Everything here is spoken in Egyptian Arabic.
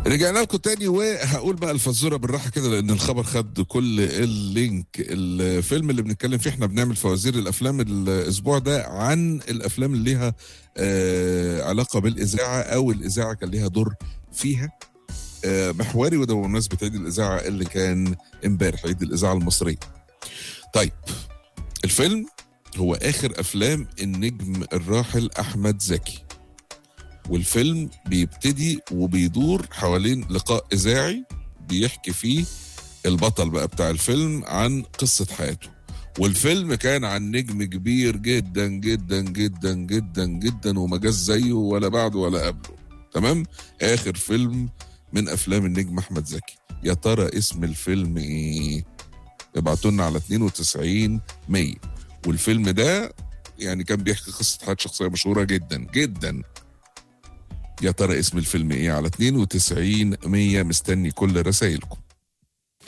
رجعنا لكم تاني وهقول بقى الفزوره بالراحه كده لان الخبر خد كل اللينك الفيلم اللي بنتكلم فيه احنا بنعمل فوازير الافلام الاسبوع ده عن الافلام اللي ليها آه علاقه بالاذاعه او الاذاعه كان ليها دور فيها آه محوري وده بمناسبه عيد الاذاعه اللي كان امبارح عيد الاذاعه المصريه. طيب الفيلم هو اخر افلام النجم الراحل احمد زكي. والفيلم بيبتدي وبيدور حوالين لقاء اذاعي بيحكي فيه البطل بقى بتاع الفيلم عن قصه حياته والفيلم كان عن نجم كبير جدا جدا جدا جدا جدا وما جاش زيه ولا بعده ولا قبله تمام اخر فيلم من افلام النجم احمد زكي يا ترى اسم الفيلم ايه ابعتوا لنا على 92 100 والفيلم ده يعني كان بيحكي قصه حياه شخصيه مشهوره جدا جدا يا ترى اسم الفيلم ايه على 92 100 مستني كل رسائلكم